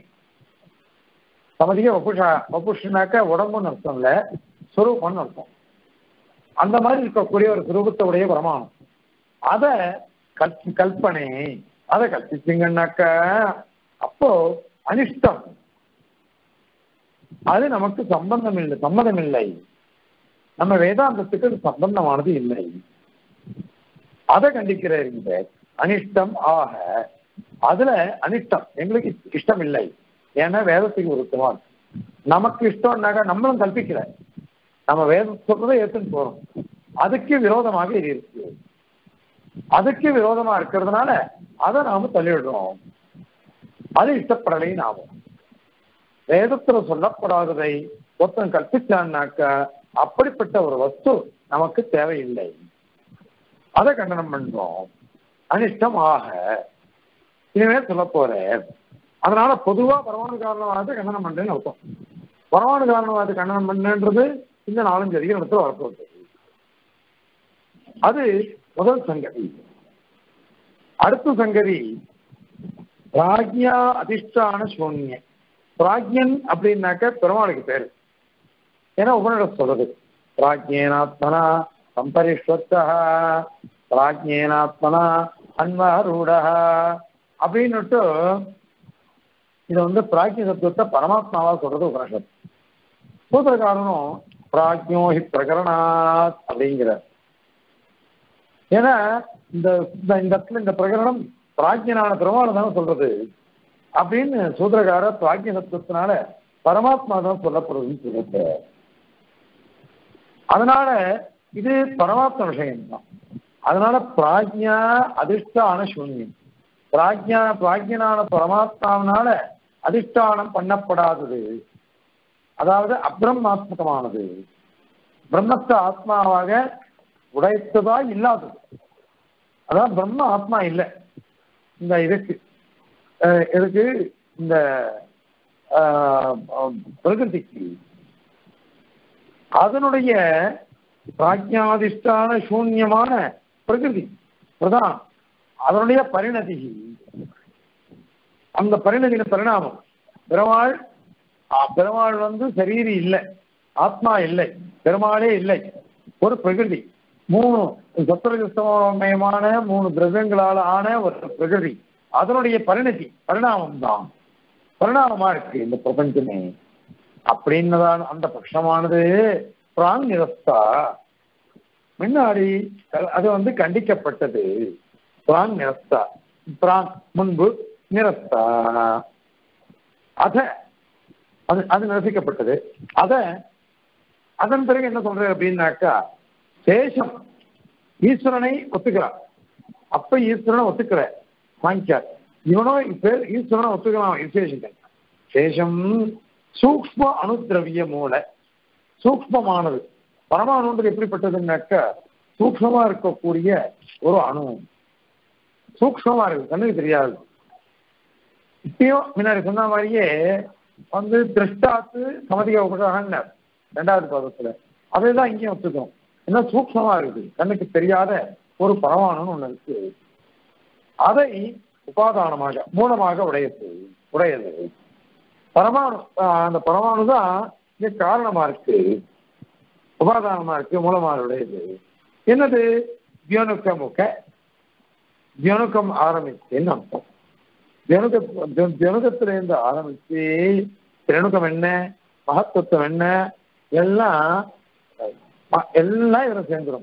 சமதிக வபுஷா வபுஷனாக்க உடம்புன்னு அர்த்தம் இல்ல சுரூபம்னு அர்த்தம் அந்த மாதிரி இருக்கக்கூடிய ஒரு சுரூபத்தோடைய பிரமாணம் அத கல் கல்பனை அதை கற்பிச்சிங்கன்னாக்க அப்போ அனிஷ்டம் அது நமக்கு சம்பந்தம் இல்லை சம்மதம் இல்லை நம்ம வேதாந்தத்துக்கு அது சம்பந்தமானது இல்லை அதை கண்டிக்கிறார் இந்த அனிஷ்டம் ஆக அதுல அனிஷ்டம் எங்களுக்கு இஷ்டம் இல்லை ஏன்னா வேதத்துக்கு விருத்தமா இருக்கு நமக்கு இஷ்டம்னாக்கா நம்மளும் கல்பிக்கல நம்ம வேதம் சொல்றதை ஏத்துன்னு போறோம் அதுக்கு விரோதமாக இது இருக்கு அதுக்கு விரோதமா இருக்கிறதுனால அதை நாம தள்ளிவிடுறோம் அது இஷ்டப்படலை நாம வேதத்துல சொல்லப்படாததை ஒருத்தன் கற்பிச்சான்னாக்க அப்படிப்பட்ட ஒரு வஸ்து நமக்கு தேவையில்லை அதை கண்டனம் பண்றோம் அனிஷ்டம் ஆக இனிமே சொல்ல போறேன் அதனால பொதுவா பரமாணு காரணவாதத்தை கண்டனம் பண்றேன்னு அர்த்தம் பரமாணு காரணவாதத்தை கண்டனம் பண்ணன்றது இந்த நாலஞ்சு அதிகாரத்துல வரப்போகுது அது முதல் சங்கதி அடுத்த சங்கதி பிராக்யா அதிஷ்டான சூன்ய பிராக்யன் அப்படின்னாக்க பெருமாளுக்கு பேரு ஏன்னா உபனிடம் சொல்றது பிராக்யேனாத்மனா சம்பரிஷ்வத்தா பிராக்யேனாத்மனா அன்வாரூடா அப்படின்னுட்டு இது வந்து பிராக்கிய சத்துவத்தை பரமாத்மாவா சொல்றது உபனிஷத் சூத்திரக்காரனும் பிராக்யோ ஹி பிரகரணாத் அப்படிங்கிறார் ஏன்னா இந்த இந்த இந்த இடத்துல இந்த பிரகரணம் பிராக்கியனான பெருமாள் தானே சொல்றது அப்படின்னு சூத்திரக்கார பிராக்கிய சத்துவத்தினால பரமாத்மா தான் சொல்லப்படுதுன்னு சொல்லிட்டு அதனால இது பரமாத்ம விஷயம்தான் அதனால பிராக்யா அதிஷ்டான சூன்யம் பிராக்யா பிராக்யனான பரமாத்மாவினால அதிஷ்டானம் பண்ணப்படாதது அதாவது அப்ரமாத்மகமானது பிரம்மத்தை ஆத்மாவாக உடைத்ததா இல்லாதது அதான் பிரம்ம ஆத்மா இல்லை இந்த இதுக்கு அஹ் இதுக்கு இந்த ஆஹ், ஆஹ், பிரகிருதிக்கு அதனுடைய பிராஜ்யாதிஷ்டான சூன்யமான பிரகிருதி பிரதான் அதனுடைய பரிணதி அந்த பரிணதியின பரிணாமம் பெருமாள் ஆ, பெருமாள் வந்து சரீரி இல்லை ஆத்மா இல்லை பெருமாளே இல்லை ஒரு பிரகிருதி மூணு சத்திரஜமயமான மூணு திரவியங்களால் ஆன ஒரு பிரகிருதி அதனுடைய பரிணதி பரிணாமம் தான் பரிணாமமா இருக்கு இந்த பிரபஞ்சமே அப்படின்னதான் அந்த பட்சமானது பிராங் நிரஸ்தா முன்னாடி க- அது வந்து கண்டிக்கப்பட்டது பிராங் நிரஸ்தா பிராங் முன்பு நிரஸ்தா அத அது அது நிரசிக்கப்பட்டது அத அதன் பிறகு என்ன சொல்ற அப்படின்னாக்கா சேஷம் ஈஸ்வரனை ஒத்துக்கிறான் அப்ப ஈஸ்வரனை ஒத்துக்கிற சாங்கியார் இவனும் பேர் ஈஸ்வரனை ஒத்துக்கலாம் விசேஷிகன் சேஷம் சூக்ம அணுதிரவிய மூல சூக்மமானது பரமாணுன்றது எப்படிப்பட்டதுன்னாக்கா சூக்மமா இருக்கக்கூடிய ஒரு அணு சூக்மமா இருக்கு கண்ணுக்கு தெரியாது இப்பயும் முன்னாடி சொன்ன மாதிரியே வந்து திருஷ்டாத்து சமதிக உபகாரங்க ரெண்டாவது பாதத்துல அதை தான் இங்கேயும் ஒத்துக்கணும் என்ன சூக்மமா இருக்குது கண்ணுக்கு தெரியாத ஒரு பரமாணுன்னு ஒண்ணு இருக்கு அதை உபாதானமாக மூலமாக உடையது உடையது பரமாணு ஆஹ் அந்த பரமாணு தான் இங்க காரணமா இருக்கு உபாதானமா இருக்கு மூலமாக உடையது என்னது தியோனுக்க முக்க தியோனுக்கம் ஆரம்பிச்சுன்னு அர்த்தம் தியனுக தியனுகத்திலிருந்து ஆரம்பிச்சு திரணுகம் என்ன மகத்துவம் என்ன எல்லாம் அஹ், எல்லாம் இதுல சேர்ந்துடும்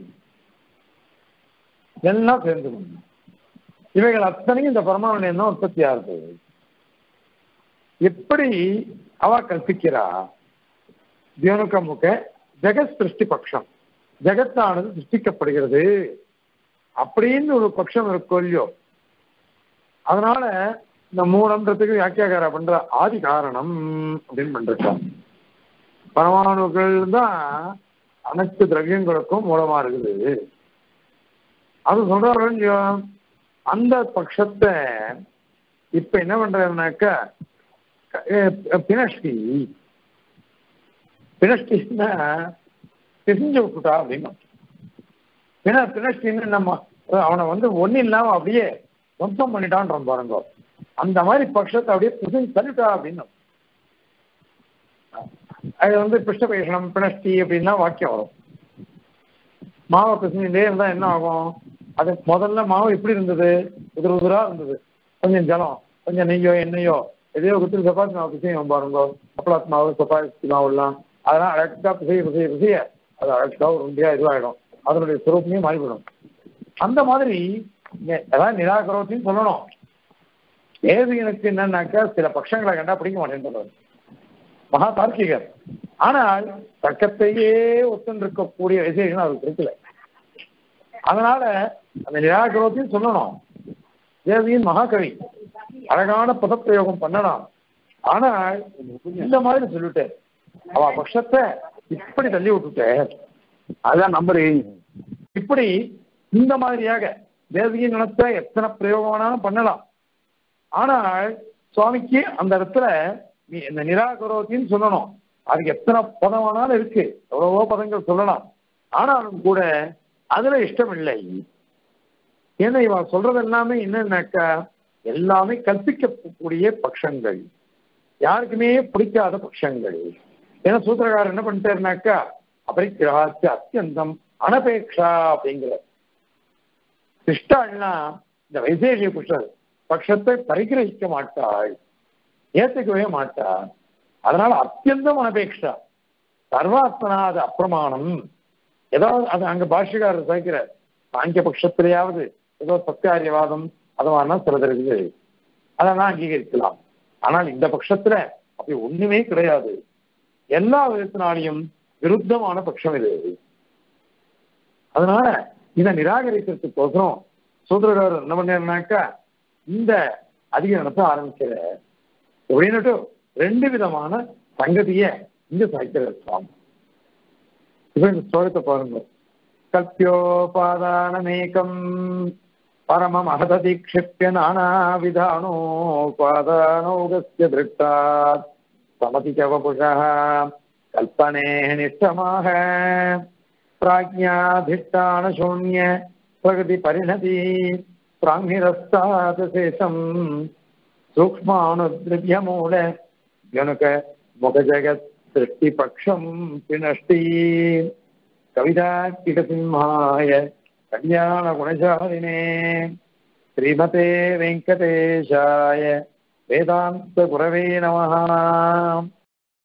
எல்லாம் சேர்ந்துடும் இவைகள் அத்தனையும் இந்த பரமானு என்ன உற்பத்தி ஆகுது எப்படி அவ கற்பிக்கிறா தியனுக முக ஜெகத் சிருஷ்டி பட்சம் ஜெகத்தானது சிருஷ்டிக்கப்படுகிறது அப்படின்னு ஒரு பட்சம் இருக்கோ இல்லையோ அதனால இந்த மூலம்ன்றதுக்கு வியாக்கியாகார பண்ற ஆதி காரணம் அப்படின்னு பண்றான் பரமாணுக்கள் தான் அனைத்து திரவியங்களுக்கும் மூலமா இருக்குது அது சொல்றாரு அந்த பட்சத்தை இப்ப என்ன பண்றாருனாக்கா பினஷ்டி பினஷ்டின்னா பிரிஞ்சு விட்டுட்டா அப்படின்னு பின பினஷ்டின்னு நம்ம அவனை வந்து ஒன்னும் இல்லாம அப்படியே சொந்தம் பண்ணிட்டான் பாருங்க அந்த மாதிரி பட்சத்தை அப்படியே பிரிஞ்சு தள்ளிட்டா அப்படின்னு அது வந்து பிருஷ்டபேஷனம் பினஷ்டி அப்படின்னா வாக்கியம் வரும் மாவை பிசைஞ்சுட்டே இருந்தா என்ன ஆகும் அது முதல்ல மாவு எப்படி இருந்தது உதிர உதிரா இருந்தது கொஞ்சம் ஜலம் கொஞ்சம் நெய்யோ எண்ணெயோ எதையோ குத்து சப்பாத்தி மாவு பிசையும் பாருங்க அப்பளாத் மாவு சப்பாத்தி மாவுலாம் அதெல்லாம் அழகா பிசைய பிசைய பிசைய அது அழகா ஒரு உண்டியா இதுவாயிடும் அதனுடைய சுரூபமே மாறிவிடும் அந்த மாதிரி அதான் நிராகரத்தின்னு சொல்லணும் ஏவியனுக்கு என்னன்னாக்கா சில பட்சங்களை கண்டா பிடிக்க மாட்டேன் மகா தார்க்கிகர் ஆனால் தர்க்கத்தையே ஒத்துன்னு இருக்கக்கூடிய விசேஷம் அவருக்கு பிடிக்கல அதனால அந்த நிராகரத்தையும் சொல்லணும் தேவியின் மகாகவி அழகான பதப்பிரயோகம் பண்ணலாம் ஆனால் இந்த மாதிரி சொல்லிட்டேன் அவ பட்சத்தை இப்படி தள்ளி விட்டுட்டேன்
அதான் நம்பர்
இப்படி இந்த மாதிரியாக தேவியின் நினைத்த எத்தனை பிரயோகம் வேணாலும் பண்ணலாம் ஆனால் சுவாமிக்கு அந்த இடத்துல நீ இந்த நிராகரோத்தின்னு சொல்லணும் அதுக்கு எத்தனை பதம் வேணாலும் இருக்கு எவ்வளவோ பதங்கள் சொல்லலாம் ஆனாலும் கூட அதுல இஷ்டம் இல்லை ஏன்னா இவன் சொல்றது எல்லாமே என்னன்னாக்கா எல்லாமே கற்பிக்கக்கூடிய பட்சங்கள் யாருக்குமே பிடிக்காத பட்சங்கள் ஏன்னா சூத்திரக்காரர் என்ன பண்ணிட்டாருனாக்கா அபரிக்கிரகாச்சு அத்தியந்தம் அனபேக்ஷா அப்படிங்கிற சிஷ்டாள்னா இந்த வைசேஷிய புஷ்டர் பட்சத்தை பரிகிரகிக்க மாட்டாள் ஏத்துக்கவே மாட்டாள் அதனால அத்தியந்தம் அனபேக்ஷா சர்வாத்மனா அது அப்பிரமாணம் ஏதாவது அது அங்க பாஷ்யக்காரர் சேர்க்கிறார் சாங்கிய பட்சத்திலேயாவது ஏதோ சத்தியாரியவாதம் அது மாதிரிலாம் சிலது இருக்குது அதெல்லாம் அங்கீகரிக்கலாம் ஆனால் இந்த பட்சத்துல அப்படி ஒண்ணுமே கிடையாது எல்லா விதத்தினாலையும் விருத்தமான பட்சம் இது அதனால இதை நிராகரிக்கிறதுக்கோசரம் சூத்திரகாரர் என்ன பண்ணாருனாக்கா இந்த அதிகாரத்தை ஆரம்பிக்கிற அப்படின்னுட்டு ரெண்டு விதமான சங்கதிய இங்க சாய்க்கிறார் சுவாமி இப்ப இந்த ஸ்லோகத்தை பாருங்க கல்பியோபாதானமேகம் பரமம் அகதீக்ஷிப்பிய நானாவிதானோபாதானோகஸ்ய திருட்டாத் சமதிகவபுஷா கல்பனே நிஷ்டமாக பிராஜ்யாதிஷ்டான சூன்ய பிரகதி பரிணதி பிராங்கிரஸ்தாதசேஷம் சூக்மானுதிரவியமூல ஜனுக முகஜகத் சிருஷ்டிபக்ஷம் பினஷ்டி கவிதாக்கிடசிம்ஹாய கல்யாண குணசாலினே ஸ்ரீமதே வெங்கடேஷாய வேதாந்த குரவே நமः